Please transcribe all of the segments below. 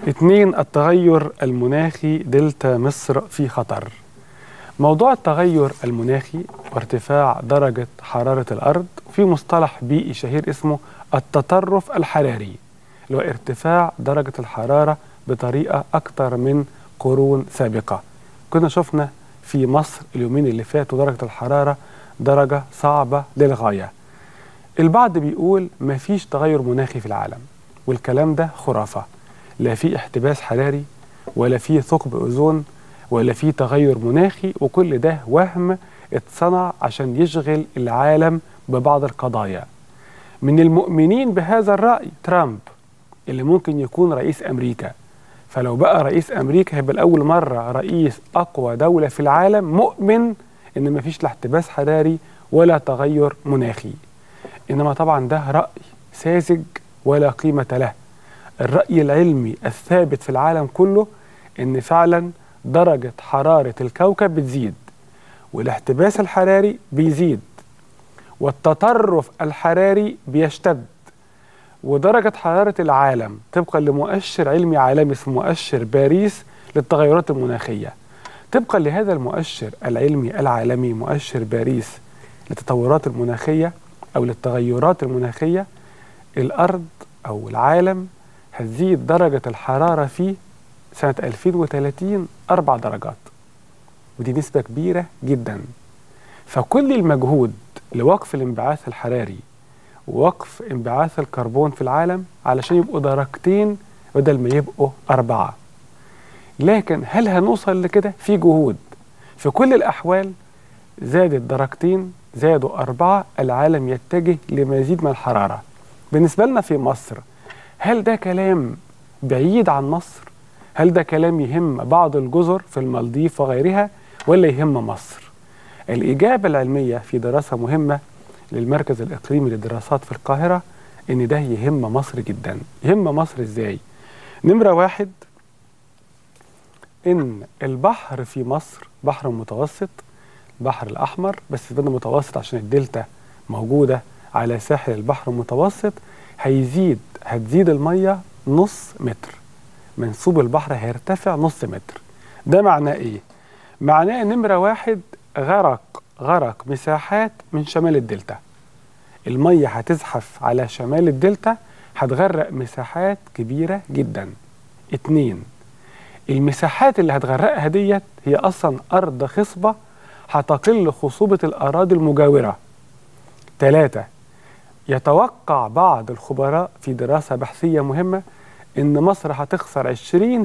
اتنين التغير المناخي دلتا مصر في خطر موضوع التغير المناخي وارتفاع درجة حرارة الأرض في مصطلح بيئي شهير اسمه التطرف الحراري اللي هو ارتفاع درجة الحرارة بطريقة أكثر من قرون سابقة كنا شفنا في مصر اليومين اللي فاتوا درجة الحرارة درجة صعبة للغاية البعض بيقول مفيش تغير مناخي في العالم والكلام ده خرافة لا في احتباس حراري ولا في ثقب أوزون ولا في تغير مناخي وكل ده وهم اتصنع عشان يشغل العالم ببعض القضايا من المؤمنين بهذا الرأي ترامب اللي ممكن يكون رئيس أمريكا فلو بقى رئيس أمريكا هيبقى لأول مرة رئيس أقوى دولة في العالم مؤمن إن مفيش لا احتباس حراري ولا تغير مناخي إنما طبعا ده رأي ساذج ولا قيمة له الرأي العلمي الثابت في العالم كله إن فعلا درجة حرارة الكوكب بتزيد والاحتباس الحراري بيزيد والتطرف الحراري بيشتد ودرجة حرارة العالم طبقا لمؤشر علمي عالمي اسمه مؤشر باريس للتغيرات المناخية طبقا لهذا المؤشر العلمي العالمي مؤشر باريس للتطورات المناخية أو للتغيرات المناخية الأرض أو العالم هتزيد درجة الحرارة فيه سنة 2030 أربع درجات ودي نسبة كبيرة جدا فكل المجهود لوقف الانبعاث الحراري ووقف انبعاث الكربون في العالم علشان يبقوا درجتين بدل ما يبقوا أربعة لكن هل هنوصل لكده؟ في جهود في كل الأحوال زادت درجتين زادوا أربعة العالم يتجه لمزيد من الحرارة بالنسبة لنا في مصر هل ده كلام بعيد عن مصر؟ هل ده كلام يهم بعض الجزر في المالديف وغيرها ولا يهم مصر؟ الإجابة العلمية في دراسة مهمة للمركز الإقليمي للدراسات في القاهرة إن ده يهم مصر جدا يهم مصر إزاي؟ نمرة واحد إن البحر في مصر بحر متوسط البحر الأحمر بس بدنا متوسط عشان الدلتا موجودة على ساحل البحر المتوسط هيزيد هتزيد المية نص متر منسوب البحر هيرتفع نص متر ده معناه ايه؟ معناه نمرة واحد غرق غرق مساحات من شمال الدلتا المية هتزحف على شمال الدلتا هتغرق مساحات كبيرة جدا اتنين المساحات اللي هتغرقها ديت هي أصلا أرض خصبة هتقل خصوبة الأراضي المجاورة ثلاثة يتوقع بعض الخبراء في دراسة بحثية مهمة إن مصر هتخسر 20%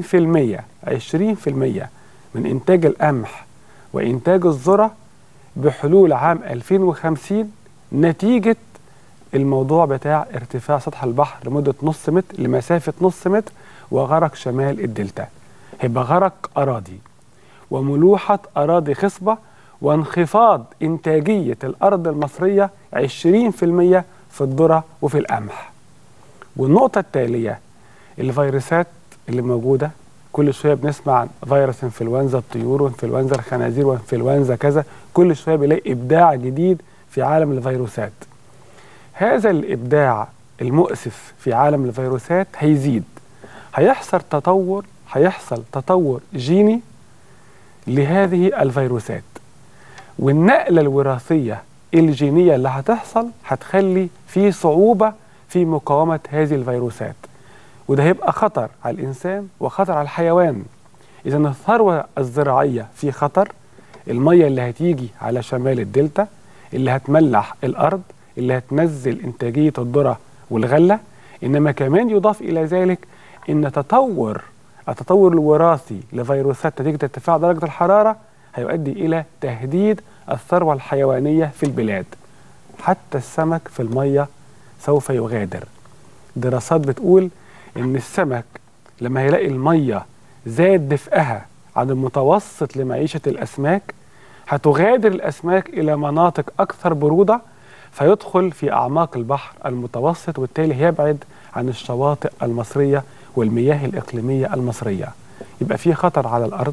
20% من إنتاج القمح وإنتاج الذرة بحلول عام 2050 نتيجة الموضوع بتاع ارتفاع سطح البحر لمدة نص متر لمسافة نص متر وغرق شمال الدلتا هيبقى غرق أراضي وملوحة أراضي خصبة وانخفاض إنتاجية الأرض المصرية 20% في الذرة وفي القمح والنقطة التالية الفيروسات اللي موجودة كل شوية بنسمع عن فيروس انفلونزا الطيور وانفلونزا الخنازير وانفلونزا كذا كل شوية بنلاقي إبداع جديد في عالم الفيروسات هذا الإبداع المؤسف في عالم الفيروسات هيزيد هيحصل تطور هيحصل تطور جيني لهذه الفيروسات والنقلة الوراثية الجينية اللي هتحصل هتخلي في صعوبة في مقاومة هذه الفيروسات وده هيبقى خطر على الإنسان وخطر على الحيوان إذا الثروة الزراعية في خطر المية اللي هتيجي على شمال الدلتا اللي هتملح الأرض اللي هتنزل إنتاجية الذرة والغلة إنما كمان يضاف إلى ذلك إن تطور التطور الوراثي لفيروسات نتيجة ارتفاع درجة الحرارة هيؤدي إلى تهديد الثروة الحيوانية في البلاد حتى السمك في المية سوف يغادر دراسات بتقول إن السمك لما هيلاقي المية زاد دفئها عن المتوسط لمعيشة الأسماك هتغادر الأسماك إلى مناطق أكثر برودة فيدخل في أعماق البحر المتوسط وبالتالي هيبعد عن الشواطئ المصرية والمياه الإقليمية المصرية يبقى في خطر على الأرض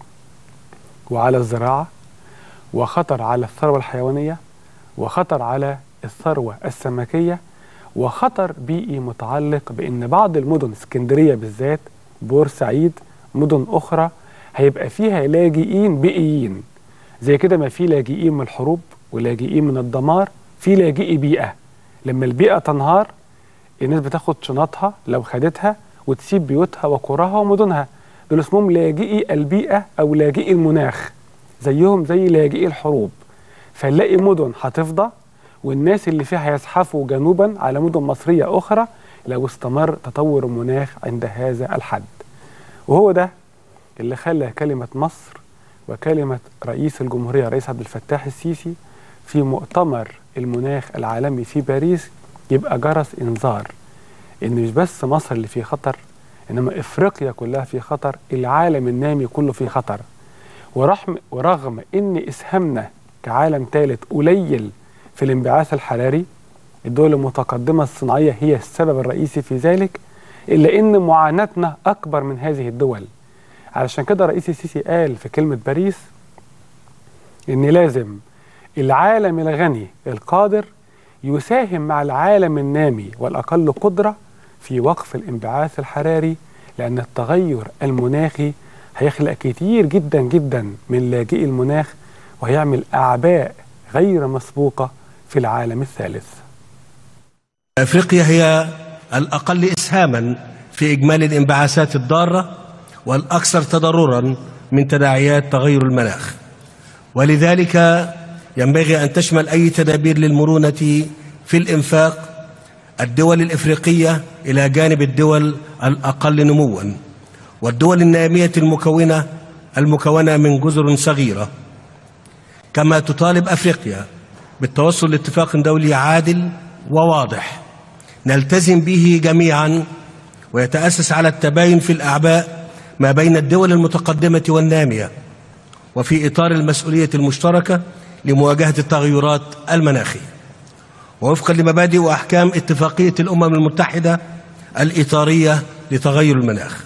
وعلى الزراعة وخطر على الثروة الحيوانية وخطر على الثروة السمكية وخطر بيئي متعلق بأن بعض المدن اسكندرية بالذات بورسعيد مدن أخرى هيبقى فيها لاجئين بيئيين زي كده ما في لاجئين من الحروب ولاجئين من الدمار في لاجئي بيئة لما البيئة تنهار الناس بتاخد شنطها لو خدتها وتسيب بيوتها وقراها ومدنها دول اسمهم لاجئي البيئة أو لاجئي المناخ زيهم زي لاجئي الحروب فنلاقي مدن هتفضى والناس اللي فيها هيزحفوا جنوبا على مدن مصرية أخرى لو استمر تطور المناخ عند هذا الحد وهو ده اللي خلى كلمة مصر وكلمة رئيس الجمهورية رئيس عبد الفتاح السيسي في مؤتمر المناخ العالمي في باريس يبقى جرس إنذار إن مش بس مصر اللي في خطر إنما إفريقيا كلها في خطر العالم النامي كله في خطر ورغم, ورغم إن إسهامنا كعالم ثالث قليل في الانبعاث الحراري الدول المتقدمة الصناعية هي السبب الرئيسي في ذلك إلا إن معاناتنا أكبر من هذه الدول علشان كده رئيس السيسي قال في كلمة باريس إن لازم العالم الغني القادر يساهم مع العالم النامي والأقل قدرة في وقف الانبعاث الحراري لأن التغير المناخي هيخلق كتير جدا جدا من لاجئي المناخ وهيعمل أعباء غير مسبوقة في العالم الثالث افريقيا هي الاقل اسهاما في اجمالي الانبعاثات الضاره والاكثر تضررا من تداعيات تغير المناخ ولذلك ينبغي ان تشمل اي تدابير للمرونه في الانفاق الدول الافريقيه الى جانب الدول الاقل نموا والدول الناميه المكونه المكونه من جزر صغيره كما تطالب افريقيا بالتوصل لاتفاق دولي عادل وواضح نلتزم به جميعا ويتاسس على التباين في الاعباء ما بين الدول المتقدمه والناميه وفي اطار المسؤوليه المشتركه لمواجهه التغيرات المناخيه ووفقا لمبادئ واحكام اتفاقيه الامم المتحده الاطاريه لتغير المناخ